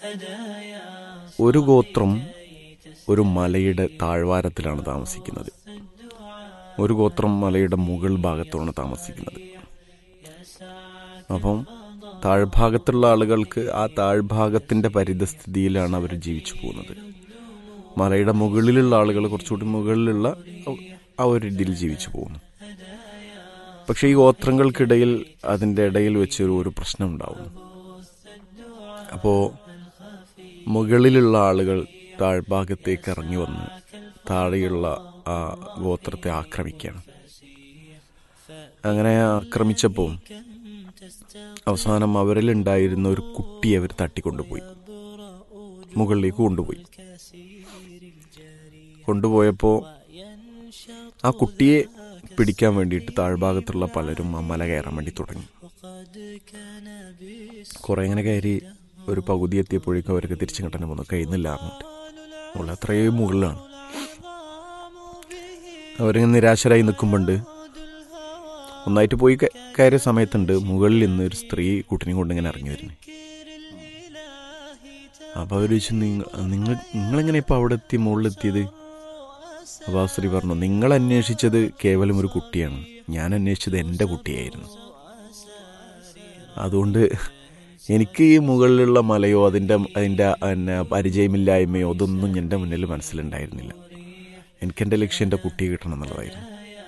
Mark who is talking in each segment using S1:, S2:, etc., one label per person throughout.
S1: ഒരു ഗോത്രം ഒരു മലയുടെ താഴ്വാരത്തിലാണ് താമസിക്കുന്നത് ഒരു ഗോത്രം മലയുടെ മുകൾ ഭാഗത്താണ് താമസിക്കുന്നത് അപ്പം താഴ്ഭാഗത്തുള്ള ആളുകൾക്ക് ആ താഴ്ഭാഗത്തിന്റെ പരിതസ്ഥിതിയിലാണ് അവർ ജീവിച്ചു പോകുന്നത് മലയുടെ മുകളിലുള്ള ആളുകൾ കുറച്ചുകൂടി മുകളിലുള്ള ആ ഒരു രീതിയിൽ ജീവിച്ചു പോകുന്നു പക്ഷെ ഈ ഗോത്രങ്ങൾക്കിടയിൽ അതിന്റെ ഇടയിൽ വെച്ചൊരു ഒരു പ്രശ്നം ഉണ്ടാവുന്നു അപ്പോ മുകളിലുള്ള ആളുകൾ താഴ്ഭാഗത്തേക്ക് ഇറങ്ങി വന്ന് താഴെയുള്ള ആ ഗോത്രത്തെ ആക്രമിക്കുകയാണ് അങ്ങനെ ആക്രമിച്ചപ്പോൾ അവസാനം അവരിലുണ്ടായിരുന്ന ഒരു കുട്ടിയെ അവർ തട്ടിക്കൊണ്ടുപോയി മുകളിലേക്ക് കൊണ്ടുപോയി കൊണ്ടുപോയപ്പോൾ ആ കുട്ടിയെ പിടിക്കാൻ വേണ്ടിയിട്ട് താഴ്ഭാഗത്തുള്ള പലരും ആ മല കയറാൻ വേണ്ടി തുടങ്ങി കുറെ ഇങ്ങനെ കയറി ഒരു പകുതി എത്തിയപ്പോഴേക്കും അവർക്ക് തിരിച്ചു കിട്ടാൻ പോകുന്നു കഴിയുന്നില്ല എന്നിട്ട് മുകളിൽ അത്രയും മുകളിലാണ് അവരിങ്ങനെ നിരാശരായി നിൽക്കുമ്പോണ്ട് ഒന്നായിട്ട് പോയി ക- കയറിയ സമയത്തുണ്ട് മുകളിൽ നിന്ന് ഒരു സ്ത്രീ കുട്ടിനെയും കൊണ്ട് ഇങ്ങനെ ഇറങ്ങി വരുന്നത് അപ്പൊ അവർ ചോദിച്ചു നിങ്ങൾ നിങ്ങൾ നിങ്ങളെങ്ങനെ ഇപ്പൊ അവിടെ എത്തി മുകളിലെത്തിയത് അപ്പൊ ആ സ്ത്രീ പറഞ്ഞു നിങ്ങൾ അന്വേഷിച്ചത് കേവലം ഒരു കുട്ടിയാണ് ഞാൻ അന്വേഷിച്ചത് എൻ്റെ കുട്ടിയായിരുന്നു അതുകൊണ്ട് എനിക്ക് ഈ മുകളിലുള്ള മലയോ അതിൻ്റെ അതിൻ്റെ പിന്നെ പരിചയമില്ലായ്മയോ അതൊന്നും എൻ്റെ മുന്നിൽ മനസ്സിലുണ്ടായിരുന്നില്ല എനിക്കെൻ്റെ ലക്ഷ്യം എൻ്റെ കുട്ടിയെ കിട്ടണം എന്നുള്ളതായിരുന്നു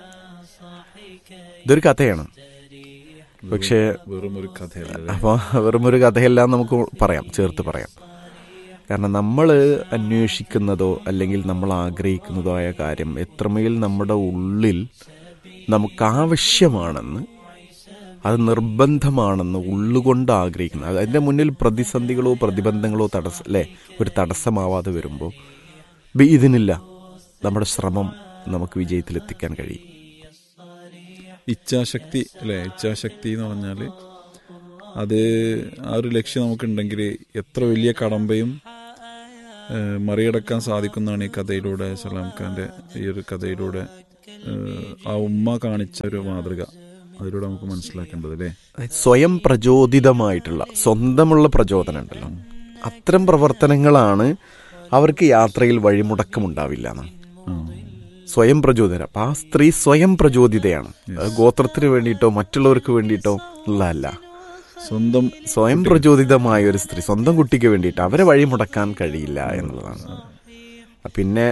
S1: ഇതൊരു കഥയാണ് പക്ഷേ
S2: വെറും ഒരു കഥയല്ല
S1: അപ്പോൾ വെറും ഒരു കഥയെല്ലാം നമുക്ക് പറയാം ചേർത്ത് പറയാം കാരണം നമ്മൾ അന്വേഷിക്കുന്നതോ അല്ലെങ്കിൽ നമ്മൾ ആഗ്രഹിക്കുന്നതോ ആയ കാര്യം എത്രമേൽ നമ്മുടെ ഉള്ളിൽ നമുക്ക് ആവശ്യമാണെന്ന് അത് നിർബന്ധമാണെന്ന് ഉള്ളുകൊണ്ട് ആഗ്രഹിക്കുന്നത് അത് അതിൻ്റെ മുന്നിൽ പ്രതിസന്ധികളോ പ്രതിബന്ധങ്ങളോ തടസ്സം അല്ലേ ഒരു തടസ്സമാവാതെ വരുമ്പോൾ ഇതിനില്ല നമ്മുടെ ശ്രമം നമുക്ക് വിജയത്തിലെത്തിക്കാൻ കഴിയും
S2: ഇച്ഛാശക്തി അല്ലെ ഇച്ഛാശക്തി എന്ന് പറഞ്ഞാല് അത് ആ ഒരു ലക്ഷ്യം നമുക്കുണ്ടെങ്കിൽ എത്ര വലിയ കടമ്പയും ഏഹ്, മറികടക്കാൻ സാധിക്കുന്നതാണ് ഈ കഥയിലൂടെ സലാം ഖാന്റെ ഈ ഒരു കഥയിലൂടെ ഏഹ്, ആ ഉമ്മ കാണിച്ച ഒരു മാതൃക അതിലൂടെ നമുക്ക് മനസ്സിലാക്കേണ്ടത് അല്ലേ
S1: സ്വയം പ്രചോദിതമായിട്ടുള്ള സ്വന്തമുള്ള പ്രചോദനം ഉണ്ടല്ലോ അത്തരം പ്രവർത്തനങ്ങളാണ് അവർക്ക് യാത്രയിൽ വഴിമുടക്കമുണ്ടാവില്ല എന്നാണ് സ്വയം പ്രചോദനം അപ്പൊ ആ സ്ത്രീ സ്വയം പ്രചോദിതയാണ് അത് ഗോത്രത്തിന് വേണ്ടിയിട്ടോ മറ്റുള്ളവർക്ക് വേണ്ടിയിട്ടോ ഉള്ളതല്ല
S2: സ്വന്തം
S1: സ്വയം പ്രചോദിതമായ ഒരു സ്ത്രീ സ്വന്തം കുട്ടിക്ക് വേണ്ടിയിട്ട് അവരെ വഴിമുടക്കാൻ കഴിയില്ല എന്നുള്ളതാണ് പിന്നെ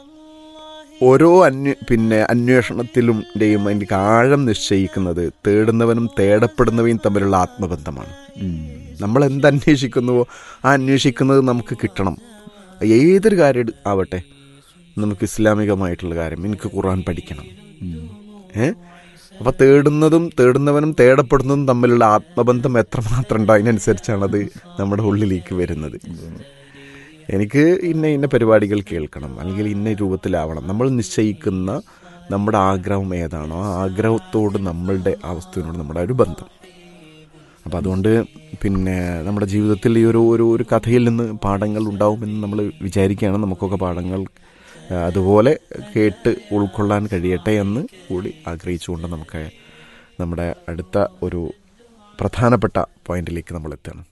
S1: ഓരോ അന്വ പിന്നെ അന്വേഷണത്തിലും ന്റെയും അതിന്റെ ആഴം നിശ്ചയിക്കുന്നത് തേടുന്നവനും തേടപ്പെടുന്നവയും തമ്മിലുള്ള ആത്മബന്ധമാണ് നമ്മൾ എന്ത് അന്വേഷിക്കുന്നുവോ ആ അന്വേഷിക്കുന്നത് നമുക്ക് കിട്ടണം ഏതൊരു കാര്യം എടു- ആവട്ടെ നമുക്ക് ഇസ്ലാമികമായിട്ടുള്ള കാര്യം എനിക്ക് ഖുർആൻ പഠിക്കണം ഏ അപ്പൊ തേടുന്നതും തേടുന്നവനും തേടപ്പെടുന്നതും തമ്മിലുള്ള ആത്മബന്ധം എത്രമാത്രം ഉണ്ടോ അതിനനുസരിച്ചാണ് അത് നമ്മുടെ ഉള്ളിലേക്ക് വരുന്നത് എനിക്ക് ഇന്ന ഇന്ന പരിപാടികൾ കേൾക്കണം അല്ലെങ്കിൽ ഇന്ന രൂപത്തിലാവണം നമ്മൾ നിശ്ചയിക്കുന്ന നമ്മുടെ ആഗ്രഹം ഏതാണോ ആ ആഗ്രഹത്തോട് നമ്മളുടെ അവസ്ഥയോട് നമ്മുടെ ഒരു ബന്ധം അപ്പം അതുകൊണ്ട് പിന്നെ നമ്മുടെ ജീവിതത്തിൽ ഈ ഒരു ഒരു ഒരു കഥയിൽ നിന്ന് പാഠങ്ങൾ ഉണ്ടാവുമെന്ന് നമ്മൾ വിചാരിക്കുകയാണ് നമുക്കൊക്കെ പാഠങ്ങൾ ആ, അതുപോലെ കേട്ട് ഉൾക്കൊള്ളാൻ കഴിയട്ടെ എന്ന് കൂടി ആഗ്രഹിച്ചുകൊണ്ട് നമുക്ക് നമ്മുടെ അടുത്ത ഒരു പ്രധാനപ്പെട്ട പോയിന്റിലേക്ക് നമ്മൾ എത്തുകയാണ്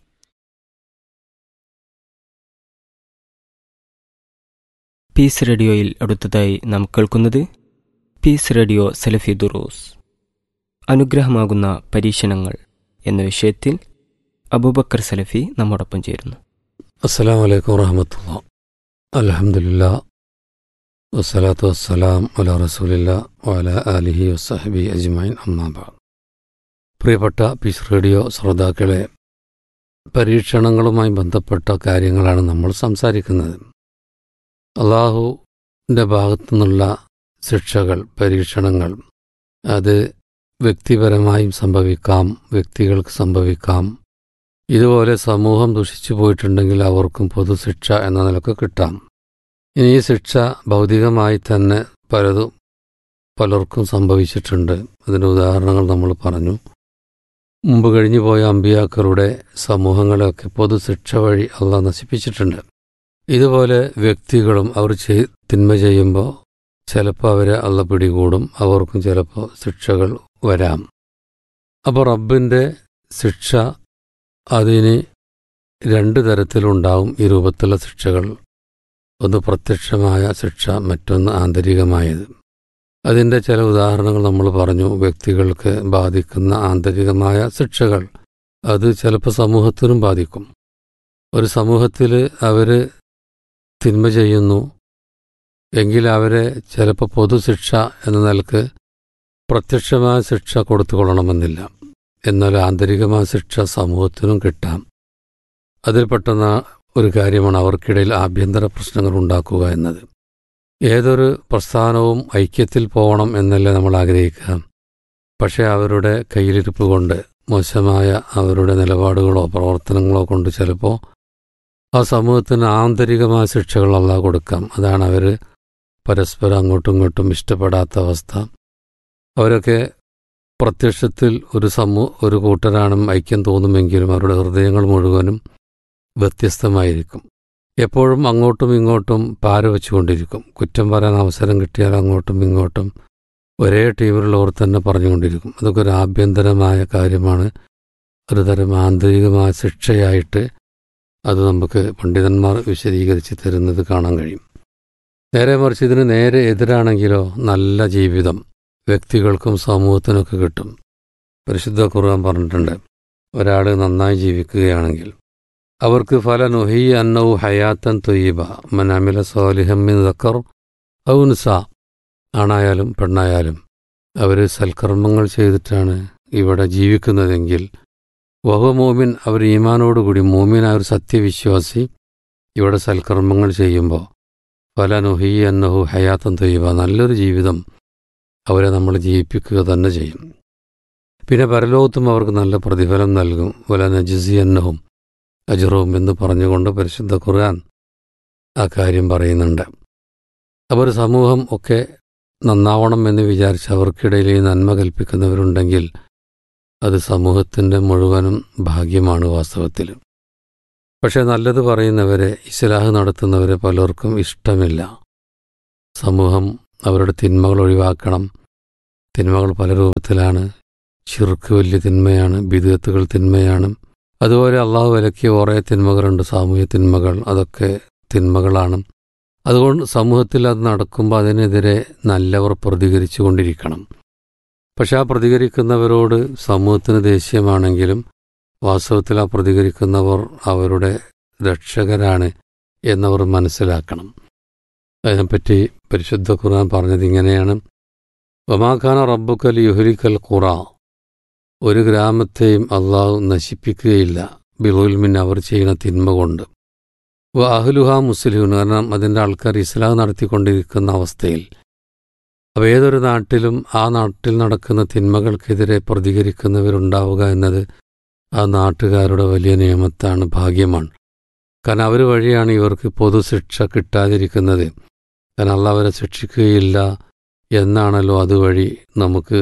S3: പീസ് റേഡിയോയിൽ അടുത്തതായി നാം കേൾക്കുന്നത് പീസ് റേഡിയോ സെലഫി ദുറൂസ് അനുഗ്രഹമാകുന്ന പരീക്ഷണങ്ങൾ എന്ന വിഷയത്തിൽ അബൂബക്കർ സലഫി നമ്മോടൊപ്പം ചേരുന്നു
S4: അസ്സലാം വലൈക്കും വറഹമത്തുള്ള അലഹമുല്ല വസ്സലാത്തു വസ്സലാം അല റസൂലില്ല വല അലിഹി വസ്സഹബി അജ്മൈൻ അമ്മാബ പ്രിയപ്പെട്ട പീസ് റേഡിയോ ശ്രോതാക്കളെ പരീക്ഷണങ്ങളുമായി ബന്ധപ്പെട്ട കാര്യങ്ങളാണ് നമ്മൾ സംസാരിക്കുന്നത് അള്ളാഹുവിൻ്റെ ഭാഗത്തു നിന്നുള്ള ശിക്ഷകൾ പരീക്ഷണങ്ങൾ അത് വ്യക്തിപരമായും സംഭവിക്കാം വ്യക്തികൾക്ക് സംഭവിക്കാം ഇതുപോലെ സമൂഹം ദുഷിച്ചു പോയിട്ടുണ്ടെങ്കിൽ അവർക്കും പൊതുശിക്ഷ എന്ന നിലക്ക് കിട്ടാം ഇനി ഈ ശിക്ഷ ഭൗതികമായി തന്നെ പലതും പലർക്കും സംഭവിച്ചിട്ടുണ്ട് അതിൻ്റെ ഉദാഹരണങ്ങൾ നമ്മൾ പറഞ്ഞു മുമ്പ് കഴിഞ്ഞു പോയ അമ്പിയാക്കളുടെ സമൂഹങ്ങളെയൊക്കെ പൊതുശിക്ഷ വഴി അള്ളാഹ് നശിപ്പിച്ചിട്ടുണ്ട് ഇതുപോലെ വ്യക്തികളും അവർ ചെയ് തിന്മ ചെയ്യുമ്പോൾ ചിലപ്പോൾ അവരെ അള്ള പിടികൂടും അവർക്കും ചിലപ്പോൾ ശിക്ഷകൾ വരാം അപ്പോൾ റബ്ബിൻ്റെ ശിക്ഷ അതിന് രണ്ട് തരത്തിലുണ്ടാവും ഈ രൂപത്തിലുള്ള ശിക്ഷകൾ ഒന്ന് പ്രത്യക്ഷമായ ശിക്ഷ മറ്റൊന്ന് ആന്തരികമായത് അതിൻ്റെ ചില ഉദാഹരണങ്ങൾ നമ്മൾ പറഞ്ഞു വ്യക്തികൾക്ക് ബാധിക്കുന്ന ആന്തരികമായ ശിക്ഷകൾ അത് ചിലപ്പോൾ സമൂഹത്തിനും ബാധിക്കും ഒരു സമൂഹത്തിൽ അവർ തിന്മ ചെയ്യുന്നു എങ്കിൽ അവരെ ചിലപ്പോൾ പൊതുശിക്ഷ എന്ന നിലക്ക് പ്രത്യക്ഷമായ ശിക്ഷ കൊടുത്തുകൊള്ളണമെന്നില്ല എന്നാൽ ആന്തരികമായ ശിക്ഷ സമൂഹത്തിനും കിട്ടാം അതിൽ പെട്ടെന്ന ഒരു കാര്യമാണ് അവർക്കിടയിൽ ആഭ്യന്തര പ്രശ്നങ്ങൾ ഉണ്ടാക്കുക എന്നത് ഏതൊരു പ്രസ്ഥാനവും ഐക്യത്തിൽ പോകണം എന്നല്ലേ നമ്മൾ ആഗ്രഹിക്കുക പക്ഷേ അവരുടെ കയ്യിലിരിപ്പ് കൊണ്ട് മോശമായ അവരുടെ നിലപാടുകളോ പ്രവർത്തനങ്ങളോ കൊണ്ട് ചിലപ്പോൾ ആ സമൂഹത്തിന് ആന്തരികമായ ശിക്ഷകൾ അല്ല കൊടുക്കാം അതാണ് അവർ പരസ്പരം അങ്ങോട്ടും ഇങ്ങോട്ടും ഇഷ്ടപ്പെടാത്ത അവസ്ഥ അവരൊക്കെ പ്രത്യക്ഷത്തിൽ ഒരു സമൂ ഒരു കൂട്ടരാണ് ഐക്യം തോന്നുമെങ്കിലും അവരുടെ ഹൃദയങ്ങൾ മുഴുവനും വ്യത്യസ്തമായിരിക്കും എപ്പോഴും അങ്ങോട്ടും ഇങ്ങോട്ടും പാര വെച്ചുകൊണ്ടിരിക്കും കുറ്റം പറയാൻ അവസരം കിട്ടിയാൽ അങ്ങോട്ടും ഇങ്ങോട്ടും ഒരേ ടീമിലുള്ളവർ തന്നെ പറഞ്ഞുകൊണ്ടിരിക്കും അതൊക്കെ ഒരു ആഭ്യന്തരമായ കാര്യമാണ് ഒരു തരം ആന്തരികമായ ശിക്ഷയായിട്ട് അത് നമുക്ക് പണ്ഡിതന്മാർ വിശദീകരിച്ച് തരുന്നത് കാണാൻ കഴിയും നേരെ മറിച്ച് ഇതിന് നേരെ എതിരാണെങ്കിലോ നല്ല ജീവിതം വ്യക്തികൾക്കും സമൂഹത്തിനൊക്കെ കിട്ടും പരിശുദ്ധ ഖുർആൻ പറഞ്ഞിട്ടുണ്ട് ഒരാൾ നന്നായി ജീവിക്കുകയാണെങ്കിൽ അവർക്ക് ഫല നുഹി അന്നവും ഹയാത്തൻ തൊയ്യബ മനാമില സോലിഹമ്മിൻ ദക്കർ ഔൻസ ആണായാലും പെണ്ണായാലും അവർ സൽക്കർമ്മങ്ങൾ ചെയ്തിട്ടാണ് ഇവിടെ ജീവിക്കുന്നതെങ്കിൽ വഹ മോമിൻ അവർ ഈമാനോടുകൂടി മോമിനായ ഒരു സത്യവിശ്വാസി ഇവിടെ സൽക്കർമ്മങ്ങൾ ചെയ്യുമ്പോൾ ഫല നുഹി അന്നഹു ഹയാത്തൻ തൊയ്യബ നല്ലൊരു ജീവിതം അവരെ നമ്മൾ ജീവിപ്പിക്കുക തന്നെ ചെയ്യും പിന്നെ പരലോകത്തും അവർക്ക് നല്ല പ്രതിഫലം നൽകും വല നജിസി അന്നഹും അജറവും എന്ന് പറഞ്ഞുകൊണ്ട് പരിശുദ്ധ ഖുർആൻ ആ കാര്യം പറയുന്നുണ്ട് അപ്പോൾ ഒരു സമൂഹം ഒക്കെ നന്നാവണം എന്ന് വിചാരിച്ച് അവർക്കിടയിൽ ഈ നന്മ കൽപ്പിക്കുന്നവരുണ്ടെങ്കിൽ അത് സമൂഹത്തിൻ്റെ മുഴുവനും ഭാഗ്യമാണ് വാസ്തവത്തിൽ പക്ഷേ നല്ലത് പറയുന്നവരെ ഇസ്ലാഹ് നടത്തുന്നവരെ പലർക്കും ഇഷ്ടമില്ല സമൂഹം അവരുടെ തിന്മകൾ ഒഴിവാക്കണം തിന്മകൾ പല രൂപത്തിലാണ് ചിറുക്ക് വലിയ തിന്മയാണ് ബിദത്തുകൾ തിന്മയാണ് അതുപോലെ അള്ളാഹു വിലക്കിയ കുറേ തിന്മകളുണ്ട് സാമൂഹ്യ തിന്മകൾ അതൊക്കെ തിന്മകളാണ് അതുകൊണ്ട് സമൂഹത്തിൽ അത് നടക്കുമ്പോൾ അതിനെതിരെ നല്ലവർ പ്രതികരിച്ചു കൊണ്ടിരിക്കണം പക്ഷെ ആ പ്രതികരിക്കുന്നവരോട് സമൂഹത്തിന് ദേഷ്യമാണെങ്കിലും വാസ്തവത്തിൽ ആ പ്രതികരിക്കുന്നവർ അവരുടെ രക്ഷകരാണ് എന്നവർ മനസ്സിലാക്കണം അതിനെപ്പറ്റി പരിശുദ്ധ ഖുർആൻ പറഞ്ഞത് ഇങ്ങനെയാണ് വമാഖാന റബ്ബുക്കൽ യുഹരിക്കൽ ഖുറ ഒരു ഗ്രാമത്തെയും അള്ളാഹു നശിപ്പിക്കുകയില്ല ബിറുൽമിൻ അവർ ചെയ്യുന്ന തിന്മ കൊണ്ട് വ അഹ്ലുഹ മുസ്ലിം കാരണം അതിൻ്റെ ആൾക്കാർ ഇസ്ലാം നടത്തിക്കൊണ്ടിരിക്കുന്ന അവസ്ഥയിൽ അപ്പോൾ ഏതൊരു നാട്ടിലും ആ നാട്ടിൽ നടക്കുന്ന തിന്മകൾക്കെതിരെ പ്രതികരിക്കുന്നവരുണ്ടാവുക എന്നത് ആ നാട്ടുകാരുടെ വലിയ നിയമത്താണ് ഭാഗ്യമാണ് കാരണം അവർ വഴിയാണ് ഇവർക്ക് പൊതുശിക്ഷ കിട്ടാതിരിക്കുന്നത് കാരണം അള്ളാഹ് അവരെ ശിക്ഷിക്കുകയില്ല എന്നാണല്ലോ അതുവഴി നമുക്ക്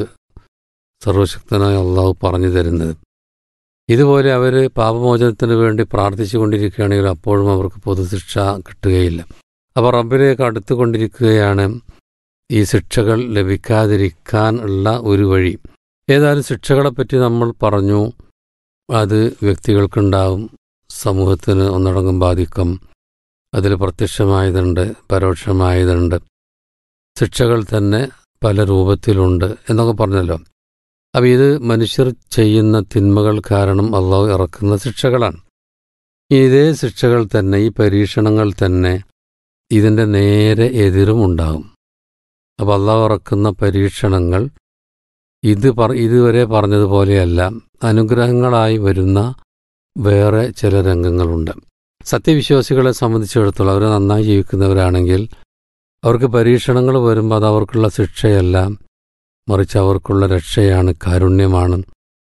S4: സർവശക്തനായ അള്ളാഹു പറഞ്ഞു തരുന്നത് ഇതുപോലെ അവർ പാപമോചനത്തിന് വേണ്ടി പ്രാർത്ഥിച്ചുകൊണ്ടിരിക്കുകയാണെങ്കിൽ അപ്പോഴും അവർക്ക് പൊതുശിക്ഷ കിട്ടുകയില്ല അപ്പോൾ റബ്ബിലേക്ക് അടുത്തുകൊണ്ടിരിക്കുകയാണ് ഈ ശിക്ഷകൾ ലഭിക്കാതിരിക്കാൻ ഉള്ള ഒരു വഴി ഏതായാലും ശിക്ഷകളെപ്പറ്റി നമ്മൾ പറഞ്ഞു അത് വ്യക്തികൾക്കുണ്ടാവും സമൂഹത്തിന് ഒന്നടങ്കം ബാധിക്കും അതിൽ പ്രത്യക്ഷമായതുണ്ട് പരോക്ഷമായതുണ്ട് ശിക്ഷകൾ തന്നെ പല രൂപത്തിലുണ്ട് എന്നൊക്കെ പറഞ്ഞല്ലോ അപ്പം ഇത് മനുഷ്യർ ചെയ്യുന്ന തിന്മകൾ കാരണം അള്ളാഹു ഇറക്കുന്ന ശിക്ഷകളാണ് ഇതേ ശിക്ഷകൾ തന്നെ ഈ പരീക്ഷണങ്ങൾ തന്നെ ഇതിൻ്റെ നേരെ എതിരും ഉണ്ടാകും അപ്പോൾ അള്ളാഹു ഇറക്കുന്ന പരീക്ഷണങ്ങൾ ഇത് പറ ഇതുവരെ പറഞ്ഞതുപോലെയല്ല അനുഗ്രഹങ്ങളായി വരുന്ന വേറെ ചില രംഗങ്ങളുണ്ട് സത്യവിശ്വാസികളെ സംബന്ധിച്ചിടത്തോളം അവർ നന്നായി ജീവിക്കുന്നവരാണെങ്കിൽ അവർക്ക് പരീക്ഷണങ്ങൾ വരുമ്പോൾ അത് അവർക്കുള്ള ശിക്ഷയല്ല മറിച്ച് അവർക്കുള്ള രക്ഷയാണ് കാരുണ്യമാണ്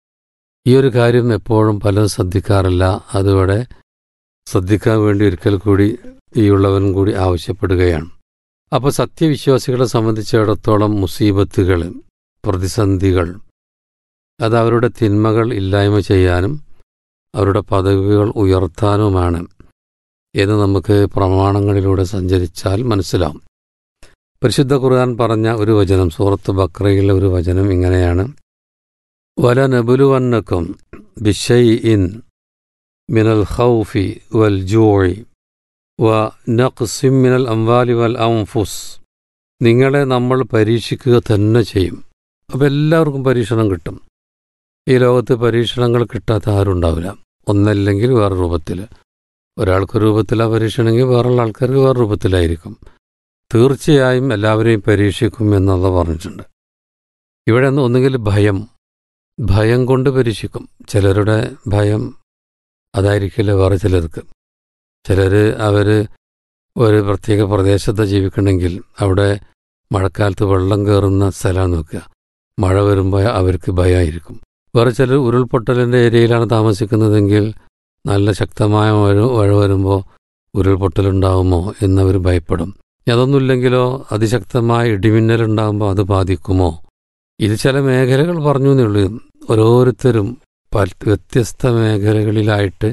S4: ഈ ഒരു കാര്യം എപ്പോഴും പലരും ശ്രദ്ധിക്കാറില്ല അതിവിടെ ശ്രദ്ധിക്കാൻ വേണ്ടി ഒരിക്കൽ കൂടി ഈ ഉള്ളവൻ കൂടി ആവശ്യപ്പെടുകയാണ് അപ്പോൾ സത്യവിശ്വാസികളെ സംബന്ധിച്ചിടത്തോളം മുസീബത്തുകൾ പ്രതിസന്ധികൾ അത് അവരുടെ തിന്മകൾ ഇല്ലായ്മ ചെയ്യാനും അവരുടെ പദവികൾ ഉയർത്താനുമാണ് എന്ന് നമുക്ക് പ്രമാണങ്ങളിലൂടെ സഞ്ചരിച്ചാൽ മനസ്സിലാവും പരിശുദ്ധ ഖുർആൻ പറഞ്ഞ ഒരു വചനം സൂറത്ത് ബക്രയിലെ ഒരു വചനം ഇങ്ങനെയാണ് വല നബുലുവന്നക്കും ബിഷൈ ഇൻ മിനൽ ഖൗഫി വൽ ജൂഇ വ നഖ്സിം മിനൽ അംവാലി വൽ അംഫുസ് നിങ്ങളെ നമ്മൾ പരീക്ഷിക്കുക തന്നെ ചെയ്യും അപ്പോൾ എല്ലാവർക്കും പരീക്ഷണം കിട്ടും ഈ ലോകത്ത് പരീക്ഷണങ്ങൾ കിട്ടാത്ത ആരും ഉണ്ടാവില്ല ഒന്നല്ലെങ്കിൽ വേറെ രൂപത്തിൽ ഒരാൾക്ക് രൂപത്തിലാണ് പരീക്ഷണമെങ്കിൽ വേറെയുള്ള ആൾക്കാർക്ക് വേറെ രൂപത്തിലായിരിക്കും തീർച്ചയായും എല്ലാവരെയും പരീക്ഷിക്കും എന്നത് പറഞ്ഞിട്ടുണ്ട് ഇവിടെ നിന്ന് ഒന്നുകിൽ ഭയം ഭയം കൊണ്ട് പരീക്ഷിക്കും ചിലരുടെ ഭയം അതായിരിക്കില്ല വേറെ ചിലർക്ക് ചിലർ അവർ ഒരു പ്രത്യേക പ്രദേശത്ത് ജീവിക്കണമെങ്കിൽ അവിടെ മഴക്കാലത്ത് വെള്ളം കയറുന്ന സ്ഥലമാണ് നോക്കുക മഴ വരുമ്പോൾ അവർക്ക് ഭയമായിരിക്കും വേറെ ചിലർ ഉരുൾപൊട്ടലിൻ്റെ ഏരിയയിലാണ് താമസിക്കുന്നതെങ്കിൽ നല്ല ശക്തമായ മഴ മഴ വരുമ്പോൾ ഉരുൾപൊട്ടലുണ്ടാകുമോ എന്നവർ ഭയപ്പെടും അതൊന്നുമില്ലെങ്കിലോ അതിശക്തമായ ഇടിമിന്നലുണ്ടാകുമ്പോൾ അത് ബാധിക്കുമോ ഇത് ചില മേഖലകൾ പറഞ്ഞു എന്നുള്ളൂ ഓരോരുത്തരും പല വ്യത്യസ്ത മേഖലകളിലായിട്ട്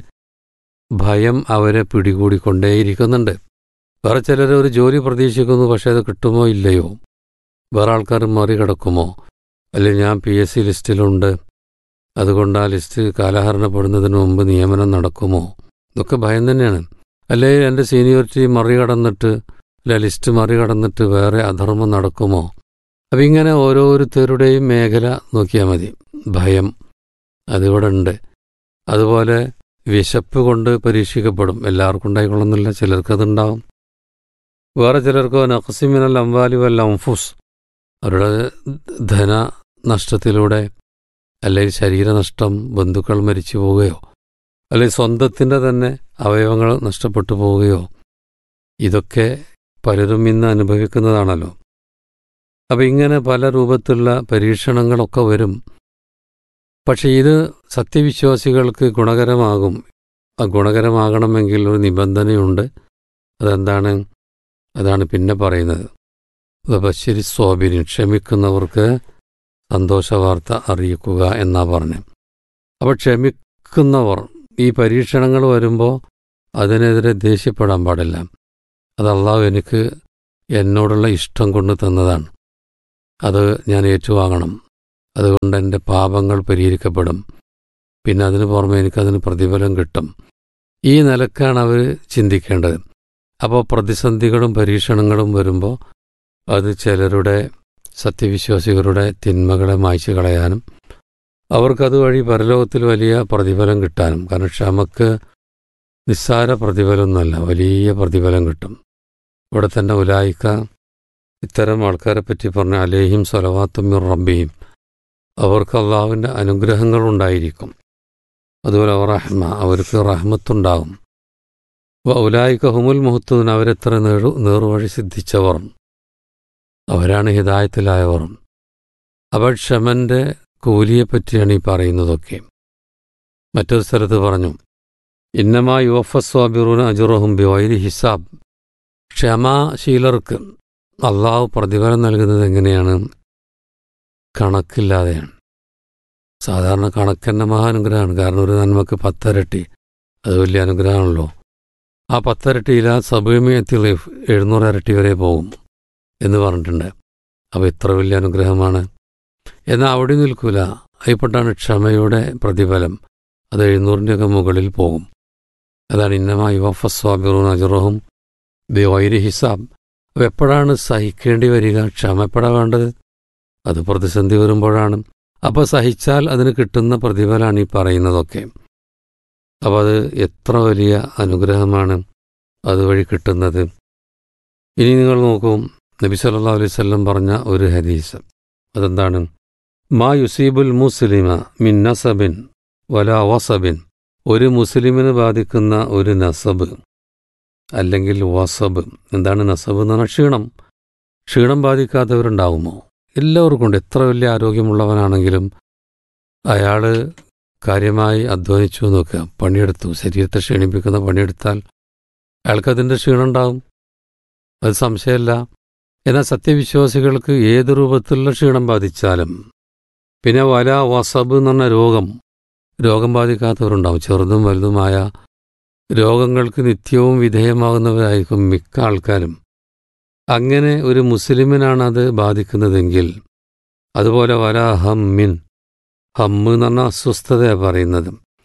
S4: ഭയം അവരെ പിടികൂടിക്കൊണ്ടേയിരിക്കുന്നുണ്ട് വേറെ ചിലർ ഒരു ജോലി പ്രതീക്ഷിക്കുന്നു പക്ഷേ അത് കിട്ടുമോ ഇല്ലയോ വേറെ ആൾക്കാർ മറികടക്കുമോ അല്ലെങ്കിൽ ഞാൻ പി എസ് സി ലിസ്റ്റിലുണ്ട് അതുകൊണ്ട് ആ ലിസ്റ്റ് കാലഹരണപ്പെടുന്നതിന് മുമ്പ് നിയമനം നടക്കുമോ ഇതൊക്കെ ഭയം തന്നെയാണ് അല്ലെങ്കിൽ എൻ്റെ സീനിയോറിറ്റി മറികടന്നിട്ട് അല്ലെ ലിസ്റ്റ് മറികടന്നിട്ട് വേറെ അധർമ്മം നടക്കുമോ അപ്പം ഇങ്ങനെ ഓരോരുത്തരുടെയും മേഖല നോക്കിയാൽ മതി ഭയം അതിവിടെ ഉണ്ട് അതുപോലെ വിശപ്പ് കൊണ്ട് പരീക്ഷിക്കപ്പെടും എല്ലാവർക്കും ഉണ്ടായിക്കൊള്ളുന്നില്ല ചിലർക്കതുണ്ടാവും വേറെ ചിലർക്കോ നഖസിമിനൽ അംവാലി വല്ല അംഫുസ് അവരുടെ ധന നഷ്ടത്തിലൂടെ അല്ലെങ്കിൽ ശരീരനഷ്ടം ബന്ധുക്കൾ മരിച്ചു പോവുകയോ അല്ലെങ്കിൽ സ്വന്തത്തിൻ്റെ തന്നെ അവയവങ്ങൾ നഷ്ടപ്പെട്ടു പോവുകയോ ഇതൊക്കെ പലരും ഇന്ന് അനുഭവിക്കുന്നതാണല്ലോ അപ്പം ഇങ്ങനെ പല രൂപത്തിലുള്ള പരീക്ഷണങ്ങളൊക്കെ വരും പക്ഷെ ഇത് സത്യവിശ്വാസികൾക്ക് ഗുണകരമാകും ആ ഗുണകരമാകണമെങ്കിൽ ഒരു നിബന്ധനയുണ്ട് അതെന്താണ് അതാണ് പിന്നെ പറയുന്നത് ബശരി സ്വാബിരിൻ ക്ഷമിക്കുന്നവർക്ക് സന്തോഷവാർത്ത അറിയിക്കുക എന്നാ പറഞ്ഞു അപ്പോൾ ക്ഷമിക്കുന്നവർ ഈ പരീക്ഷണങ്ങൾ വരുമ്പോൾ അതിനെതിരെ ദേഷ്യപ്പെടാൻ പാടില്ല അത് അള്ളാഹു എനിക്ക് എന്നോടുള്ള ഇഷ്ടം കൊണ്ട് തന്നതാണ് അത് ഞാൻ ഏറ്റുവാങ്ങണം അതുകൊണ്ട് എൻ്റെ പാപങ്ങൾ പരിഹരിക്കപ്പെടും പിന്നെ അതിന് പുറമെ എനിക്കതിന് പ്രതിഫലം കിട്ടും ഈ നിലക്കാണ് അവർ ചിന്തിക്കേണ്ടത് അപ്പോൾ പ്രതിസന്ധികളും പരീക്ഷണങ്ങളും വരുമ്പോൾ അത് ചിലരുടെ സത്യവിശ്വാസികളുടെ തിന്മകളെ മായ്ച്ചു കളയാനും അവർക്കതുവഴി പരലോകത്തിൽ വലിയ പ്രതിഫലം കിട്ടാനും കാരണം ക്ഷമക്ക് നിസ്സാര പ്രതിഫലമൊന്നുമല്ല വലിയ പ്രതിഫലം കിട്ടും ഇവിടെ തന്നെ ഉലായിക്ക ഇത്തരം ആൾക്കാരെ പറ്റി പറഞ്ഞ അലേഹിം സ്വലവാത്തുമ്മിർ റബ്ബിയും അവർക്ക് അള്ളാഹുവിൻ്റെ അനുഗ്രഹങ്ങളുണ്ടായിരിക്കും അതുപോലെ അവർ റഹ്മ അവർക്ക് റഹ്മത്തുണ്ടാകും ഉലായിക്ക ഹുമുൽ മുഹത്തൂൻ അവരെത്ര നേടു നേർവഴി സിദ്ധിച്ചവർ അവരാണ് ഹിതായത്തിലായവർ അപ്പോൾ ക്ഷമന്റെ കൂലിയെപ്പറ്റിയാണ് ഈ പറയുന്നതൊക്കെ മറ്റൊരു സ്ഥലത്ത് പറഞ്ഞു ഇന്നമാ യുവഫസ്വാബിറുന അജുറഹും ബിവൈരി ഹിസാബ് ക്ഷമാശീലർക്ക് അള്ളാഹു പ്രതിഫലം നൽകുന്നത് എങ്ങനെയാണ് കണക്കില്ലാതെയാണ് സാധാരണ കണക്കെന്നെ മഹാനുഗ്രഹമാണ് കാരണം ഒരു നന്മക്ക് പത്തരട്ടി അത് വലിയ അനുഗ്രഹമാണല്ലോ ആ പത്തരട്ടിയിൽ ആ സബീമിയത്തിൽ എഴുന്നൂറ് ഇരട്ടി വരെ പോകും എന്ന് പറഞ്ഞിട്ടുണ്ട് അപ്പോൾ ഇത്ര വലിയ അനുഗ്രഹമാണ് എന്നാൽ അവിടെ നിൽക്കൂല അതിൽപ്പെട്ടാണ് ക്ഷമയുടെ പ്രതിഫലം അത് എഴുന്നൂറിൻ്റെയൊക്കെ മുകളിൽ പോകും അതാണ് ഇന്നമായി വഫസ്വാബിറും അജുറഹും ബി വൈരി ഹിസാബ് അപ്പോൾ എപ്പോഴാണ് സഹിക്കേണ്ടി വരിക ക്ഷമ എപ്പോഴാണ് വേണ്ടത് അത് പ്രതിസന്ധി വരുമ്പോഴാണ് അപ്പോൾ സഹിച്ചാൽ അതിന് കിട്ടുന്ന പ്രതിഫലമാണ് ഈ പറയുന്നതൊക്കെ അപ്പോൾ അത് എത്ര വലിയ അനുഗ്രഹമാണ് അതുവഴി കിട്ടുന്നത് ഇനി നിങ്ങൾ നോക്കൂ നബി സല്ലാ അലൈഹി സ്വല്ലം പറഞ്ഞ ഒരു ഹദീസ് അതെന്താണ് മാ യുസീബുൽ മുസ്ലിമ മിൻ നസബിൻ വല വസബിൻ ഒരു മുസ്ലിമിന് ബാധിക്കുന്ന ഒരു നസബ് അല്ലെങ്കിൽ വസബ് എന്താണ് നസബ് എന്ന് പറഞ്ഞാൽ ക്ഷീണം ക്ഷീണം ബാധിക്കാത്തവരുണ്ടാവുമോ എല്ലാവർക്കും ഉണ്ട് എത്ര വലിയ ആരോഗ്യമുള്ളവനാണെങ്കിലും അയാൾ കാര്യമായി അധ്വാനിച്ചു നോക്കുക പണിയെടുത്തു ശരീരത്തെ ക്ഷീണിപ്പിക്കുന്ന പണിയെടുത്താൽ അയാൾക്കതിൻ്റെ ക്ഷീണം ഉണ്ടാവും അത് സംശയമല്ല എന്നാൽ സത്യവിശ്വാസികൾക്ക് ഏത് രൂപത്തിലുള്ള ക്ഷീണം ബാധിച്ചാലും പിന്നെ വല വസബ് എന്ന് പറഞ്ഞ രോഗം രോഗം ബാധിക്കാത്തവരുണ്ടാവും ചെറുതും വലുതുമായ രോഗങ്ങൾക്ക് നിത്യവും വിധേയമാകുന്നവരായിരിക്കും മിക്ക ആൾക്കാരും അങ്ങനെ ഒരു മുസ്ലിമിനാണ് അത് ബാധിക്കുന്നതെങ്കിൽ അതുപോലെ വല ഹമ്മിൻ ഹമ്മ് എന്ന് പറഞ്ഞാൽ അസ്വസ്ഥതയാണ് പറയുന്നത്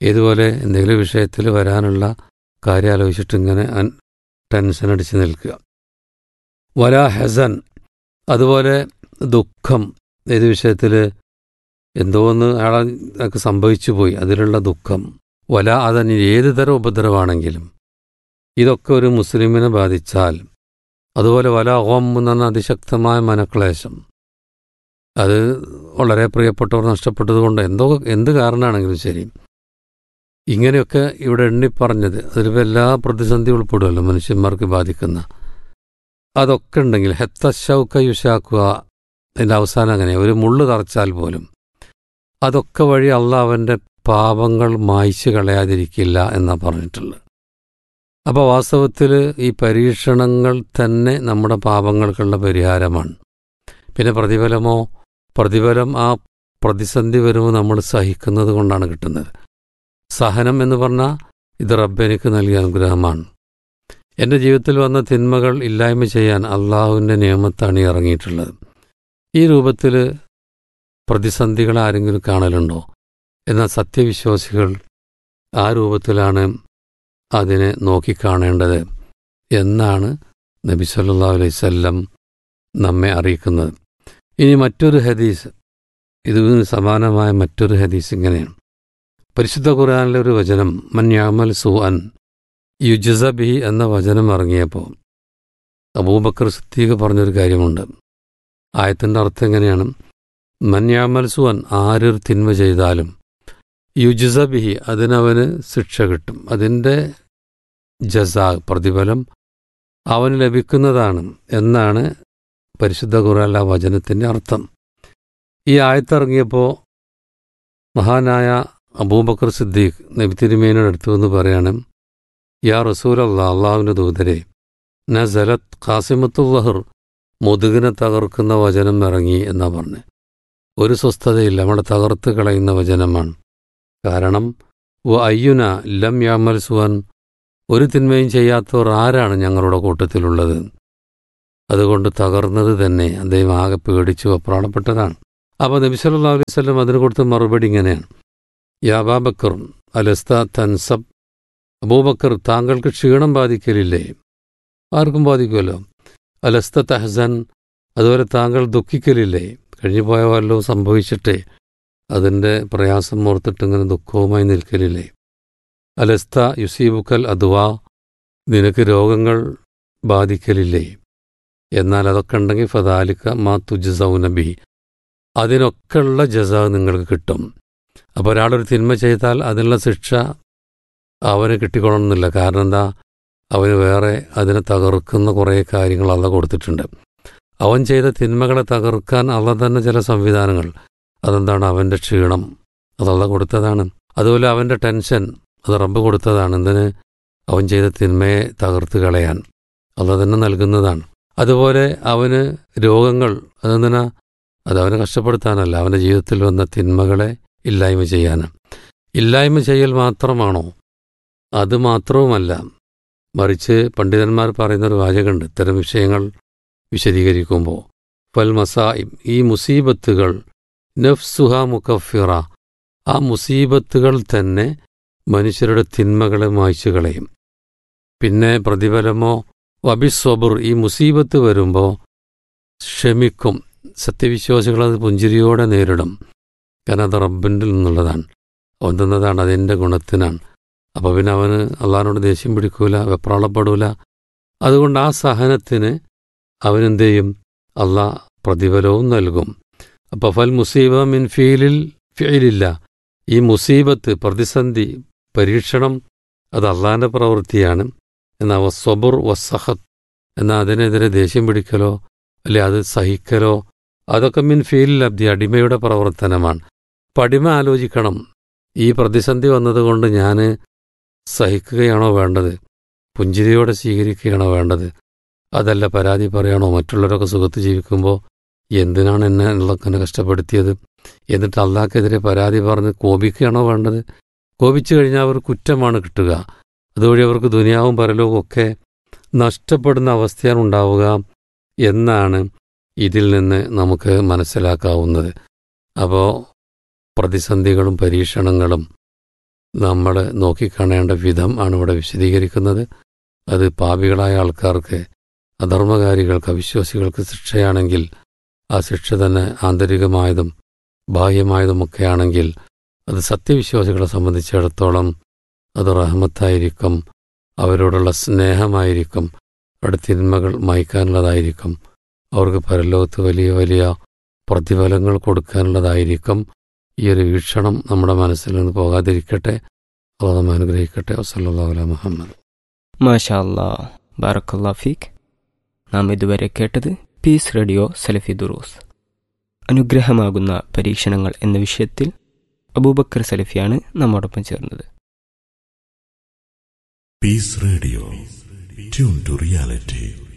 S4: ഇതുപോലെ എന്തെങ്കിലും വിഷയത്തിൽ വരാനുള്ള കാര്യം ആലോചിച്ചിട്ട് ഇങ്ങനെ അൻ- ടെൻഷൻ അടിച്ച് നിൽക്കുക വല ഹെസൻ അതുപോലെ ദുഃഖം ഏത് വിഷയത്തിൽ എന്തോ ഒന്ന് അയാൾക്ക് സംഭവിച്ചു പോയി അതിലുള്ള ദുഃഖം വല അതന് ഏത് തരം ഉപദ്രവമാണെങ്കിലും ഇതൊക്കെ ഒരു മുസ്ലിമിനെ ബാധിച്ചാൽ അതുപോലെ വല ഓം എന്ന് പറഞ്ഞ അതിശക്തമായ മനക്ലേശം അത് വളരെ പ്രിയപ്പെട്ടവർ നഷ്ടപ്പെട്ടതുകൊണ്ട് എന്തോ എന്ത് കാരണമാണെങ്കിലും ശരി ഇങ്ങനെയൊക്കെ ഇവിടെ എണ്ണിപ്പറഞ്ഞത് അതിലിപ്പോൾ എല്ലാ പ്രതിസന്ധി ഉൾപ്പെടുമല്ലോ മനുഷ്യന്മാർക്ക് ബാധിക്കുന്ന അതൊക്കെ ഉണ്ടെങ്കിൽ ഹെത്തശൗക്ക യുഷാക്കുക അതിൻ്റെ അവസാനം അങ്ങനെ ഒരു മുള്ളു തറച്ചാൽ പോലും അതൊക്കെ വഴി അള്ള അവൻ്റെ പാപങ്ങൾ മായ്ച്ചു കളയാതിരിക്കില്ല എന്നാണ് പറഞ്ഞിട്ടുള്ളത് അപ്പോൾ വാസ്തവത്തിൽ ഈ പരീക്ഷണങ്ങൾ തന്നെ നമ്മുടെ പാപങ്ങൾക്കുള്ള പരിഹാരമാണ് പിന്നെ പ്രതിഫലമോ പ്രതിഫലം ആ പ്രതിസന്ധി വരുമ്പോൾ നമ്മൾ സഹിക്കുന്നത് കൊണ്ടാണ് കിട്ടുന്നത് സഹനം എന്ന് പറഞ്ഞാൽ ഇത് റബ്ബ് എനിക്ക് നൽകിയ അനുഗ്രഹമാണ് എൻ്റെ ജീവിതത്തിൽ വന്ന തിന്മകൾ ഇല്ലായ്മ ചെയ്യാൻ അള്ളാഹുവിൻ്റെ നിയമത്താണ് ഈ ഇറങ്ങിയിട്ടുള്ളത് ഈ രൂപത്തിൽ പ്രതിസന്ധികൾ ആരെങ്കിലും കാണലുണ്ടോ എന്നാൽ സത്യവിശ്വാസികൾ ആ രൂപത്തിലാണ് അതിനെ നോക്കിക്കാണേണ്ടത് എന്നാണ് നബി സല്ലാ അലൈവല്ലം നമ്മെ അറിയിക്കുന്നത് ഇനി മറ്റൊരു ഹദീസ് ഇതിന് സമാനമായ മറ്റൊരു ഹദീസ് ഇങ്ങനെയാണ് പരിശുദ്ധ ഖുർആനിലെ ഒരു വചനം മന്യാമൽ സു അൻ യുജസബി എന്ന വചനം ഇറങ്ങിയപ്പോൾ അബൂബക്കർ സിദ്ദീഖ് പറഞ്ഞൊരു കാര്യമുണ്ട് ആയത്തിൻ്റെ അർത്ഥം എങ്ങനെയാണ് മന്യാമൽ സു അൻ ആരൊരു തിന്മ ചെയ്താലും യുജസബിഹി അതിനവന് ശിക്ഷ കിട്ടും അതിൻ്റെ ജസാ പ്രതിഫലം അവന് ലഭിക്കുന്നതാണ് എന്നാണ് പരിശുദ്ധ ഖുറാൻ ആ വചനത്തിൻ്റെ അർത്ഥം ഈ ആയത്തിറങ്ങിയപ്പോൾ മഹാനായ അബൂബക്കർ സിദ്ദീഖ് നബി തിരുമേനോട് അടുത്തു വന്ന് പറയാണ് യാ റസൂൽ അള്ളാ അള്ളാഹുവിൻ്റെ ദൂതരെ ന സലത്ത് ഖാസിമത്തുല്ലഹർ മുതുകിനെ തകർക്കുന്ന വചനം ഇറങ്ങി എന്നാ പറഞ്ഞ് ഒരു സ്വസ്ഥതയില്ല നമ്മളെ തകർത്ത് കളയുന്ന വചനമാണ് കാരണം വ അയ്യുന ലം യാമൽ സുവൻ ഒരു തിന്മയും ചെയ്യാത്തവർ ആരാണ് ഞങ്ങളുടെ കൂട്ടത്തിലുള്ളത് അതുകൊണ്ട് തകർന്നത് തന്നെ അദ്ദേഹം ആകെ പേടിച്ചു അപ്രാണപ്പെട്ടതാണ് അപ്പോൾ നബി സല്ലല്ലാഹു അലൈഹി വസല്ലം അതിന് കൊടുത്ത മറുപടി ഇങ്ങനെയാണ് യാബാബക്കർ അലസ്ത തൻസബ് അബൂബക്കർ താങ്കൾക്ക് ക്ഷീണം ബാധിക്കലില്ലേ ആർക്കും ബാധിക്കുമല്ലോ അലസ്ത തഹസൻ അതുപോലെ താങ്കൾ ദുഃഖിക്കലില്ലേ കഴിഞ്ഞു പോയ വല്ലതും സംഭവിച്ചിട്ടേ അതിൻ്റെ പ്രയാസം ഓർത്തിട്ട് ഇങ്ങനെ ദുഃഖവുമായി നിൽക്കലില്ലേ അലസ്ത യുസീബുക്കൽ അദ്വാ നിനക്ക് രോഗങ്ങൾ ബാധിക്കലില്ലേ എന്നാൽ അതൊക്കെ ഉണ്ടെങ്കിൽ ഫദാലിക്ക മാ തുജസൗനബി അതിനൊക്കെയുള്ള ജസ നിങ്ങൾക്ക് കിട്ടും അപ്പോൾ ഒരാളൊരു തിന്മ ചെയ്താൽ അതിനുള്ള ശിക്ഷ അവന് കിട്ടിക്കൊള്ളണമെന്നില്ല കാരണം എന്താ അവന് വേറെ അതിനെ തകർക്കുന്ന കുറേ കാര്യങ്ങൾ അള്ള കൊടുത്തിട്ടുണ്ട് അവൻ ചെയ്ത തിന്മകളെ തകർക്കാൻ അള്ള തന്നെ ചില സംവിധാനങ്ങൾ അതെന്താണ് അവൻ്റെ ക്ഷീണം അതള്ള കൊടുത്തതാണ് അതുപോലെ അവൻ്റെ ടെൻഷൻ അത് റബ്ബ് കൊടുത്തതാണ് എന്തിന് അവൻ ചെയ്ത തിന്മയെ തകർത്ത് കളയാൻ അള്ള തന്നെ നൽകുന്നതാണ് അതുപോലെ അവന് രോഗങ്ങൾ അതെന്തിനാ അത് അവനെ കഷ്ടപ്പെടുത്താനല്ല അവൻ്റെ ജീവിതത്തിൽ വന്ന തിന്മകളെ ഇല്ലായ്മ ചെയ്യാനാണ് ഇല്ലായ്മ ചെയ്യൽ മാത്രമാണോ അത് മാത്രവുമല്ല മറിച്ച് പണ്ഡിതന്മാർ പറയുന്നൊരു വാചകമുണ്ട് ഇത്തരം വിഷയങ്ങൾ വിശദീകരിക്കുമ്പോൾ ഫൽ മസായിബ് ഈ മുസീബത്തുകൾ നഫ്സുഹ മുക്കഫിറ ആ മുസീബത്തുകൾ തന്നെ മനുഷ്യരുടെ തിന്മകളെ മായ്ച്ചു കളയും പിന്നെ പ്രതിഫലമോ വബിസ്വബുർ ഈ മുസീബത്ത് വരുമ്പോൾ ക്ഷമിക്കും സത്യവിശ്വാസികൾ അത് പുഞ്ചിരിയോടെ നേരിടും കാരണം അത് റബ്ബിൻ്റെ നിന്നുള്ളതാണ് അവൻ തന്നതാണ് അതിൻ്റെ ഗുണത്തിനാണ് അപ്പോൾ പിന്നെ അവന് അള്ളഹാനോട് ദേഷ്യം പിടിക്കൂല വെപ്രാളപ്പെടൂല അതുകൊണ്ട് ആ സഹനത്തിന് അവനെന്ത് ചെയ്യും അള്ളാഹ് പ്രതിഫലവും നൽകും അപ്പോൾ ഫൽ മുസീബ മിൻ ഫീലിൽ ഫീലില്ല ഈ മുസീബത്ത് പ്രതിസന്ധി പരീക്ഷണം അത് അള്ളാഹിൻ്റെ പ്രവൃത്തിയാണ് എന്നാൽ വസ്വബുർ വസ്സഹത്ത് എന്നാൽ അതിനെതിരെ ദേഷ്യം പിടിക്കലോ അല്ലെ അത് സഹിക്കലോ അതൊക്കെ മിൻ ഫീലിൽ അബ്ദി അടിമയുടെ പ്രവർത്തനമാണ് അപ്പം അടിമ ആലോചിക്കണം ഈ പ്രതിസന്ധി വന്നതുകൊണ്ട് ഞാൻ സഹിക്കുകയാണോ വേണ്ടത് പുഞ്ചിരിയോടെ സ്വീകരിക്കുകയാണോ വേണ്ടത് അതല്ല പരാതി പറയണോ മറ്റുള്ളവരൊക്കെ സുഖത്ത് ജീവിക്കുമ്പോൾ എന്തിനാണ് എന്നെ ഉള്ളങ്ങനെ കഷ്ടപ്പെടുത്തിയത് എന്നിട്ട് അള്ളാഹ്ക്കെതിരെ പരാതി പറഞ്ഞ് കോപിക്കുകയാണോ വേണ്ടത് കോപിച്ചു കഴിഞ്ഞാൽ അവർ കുറ്റമാണ് കിട്ടുക അതുവഴി അവർക്ക് ദുനിയാവും പരലോകവും ഒക്കെ നഷ്ടപ്പെടുന്ന അവസ്ഥയാണ് ഉണ്ടാവുക എന്നാണ് ഇതിൽ നിന്ന് നമുക്ക് മനസ്സിലാക്കാവുന്നത് അപ്പോൾ പ്രതിസന്ധികളും പരീക്ഷണങ്ങളും നമ്മൾ നോക്കിക്കാണേണ്ട വിധം ആണ് ഇവിടെ വിശദീകരിക്കുന്നത് അത് പാപികളായ ആൾക്കാർക്ക് അധർമ്മകാരികൾക്ക് അവിശ്വാസികൾക്ക് ശിക്ഷയാണെങ്കിൽ ആ ശിക്ഷ തന്നെ ആന്തരികമായതും ബാഹ്യമായതുമൊക്കെയാണെങ്കിൽ അത് സത്യവിശ്വാസികളെ സംബന്ധിച്ചിടത്തോളം അത് റഹ്മത്തായിരിക്കും അവരോടുള്ള സ്നേഹമായിരിക്കും അവരുടെ തിന്മകൾ മായ്ക്കാനുള്ളതായിരിക്കും അവർക്ക് പരലോകത്ത് വലിയ വലിയ പ്രതിഫലങ്ങൾ കൊടുക്കാനുള്ളതായിരിക്കും ഈ ഒരു വീക്ഷണം നമ്മുടെ മനസ്സിൽ നിന്ന് പോകാതിരിക്കട്ടെ അള്ളാഹ് നമ്മെ അനുഗ്രഹിക്കട്ടെ വസല്ലാ അല മുഹമ്മദ്
S3: മാഷാ അല്ലാ ബാറക്കല്ലാ ഫീഖ് നാം ഇതുവരെ കേട്ടത് പീസ് റേഡിയോ സലഫി ദുറൂസ് അനുഗ്രഹമാകുന്ന പരീക്ഷണങ്ങൾ എന്ന വിഷയത്തിൽ അബൂബക്കർ സലഫിയാണ് നമ്മോടൊപ്പം ചേർന്നത്
S5: Peace Radio. Tune to reality.